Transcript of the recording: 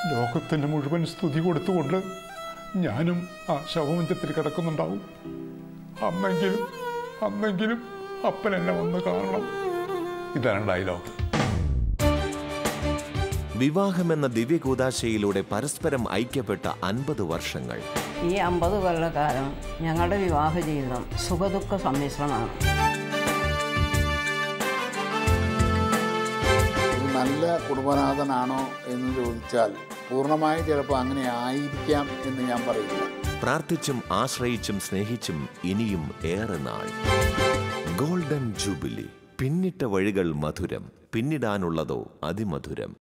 ലോകത്തിന് മുഴുവൻ സ്തുതി കൊടുത്തുകൊണ്ട് ഞാനും ആ ശവമഞ്ചത്തിൽ കിടക്കുന്നുണ്ടാവും അന്നെങ്കിലും അന്നെങ്കിലും അപ്പൻ എന്നെ വന്ന് കാണണം ഇതാണ് ഡയലോഗ് വിവാഹമെന്ന ദിവ്യകൂതാശയിലൂടെ പരസ്പരം ഐക്യപ്പെട്ട അൻപത് വർഷങ്ങൾ ഈ അമ്പത് കൊല്ലക്കാലം ഞങ്ങളുടെ വിവാഹ ജീവിതം സുഖദുഃഖ സമ്മിശ്രമാണ് ഒരു നല്ല കുടുംബനാഥനാണോ എന്ന് ചോദിച്ചാൽ പൂർണ്ണമായും ചിലപ്പോൾ അങ്ങനെ ആയിരിക്കാം എന്ന് ഞാൻ പറയില്ല പ്രാർത്ഥിച്ചും ആശ്രയിച്ചും സ്നേഹിച്ചും ഇനിയും ഏറെ നാൾ ഗോൾഡൻ ജൂബിലി പിന്നിട്ട വഴികൾ മധുരം പിന്നിടാനുള്ളതോ അതിമധുരം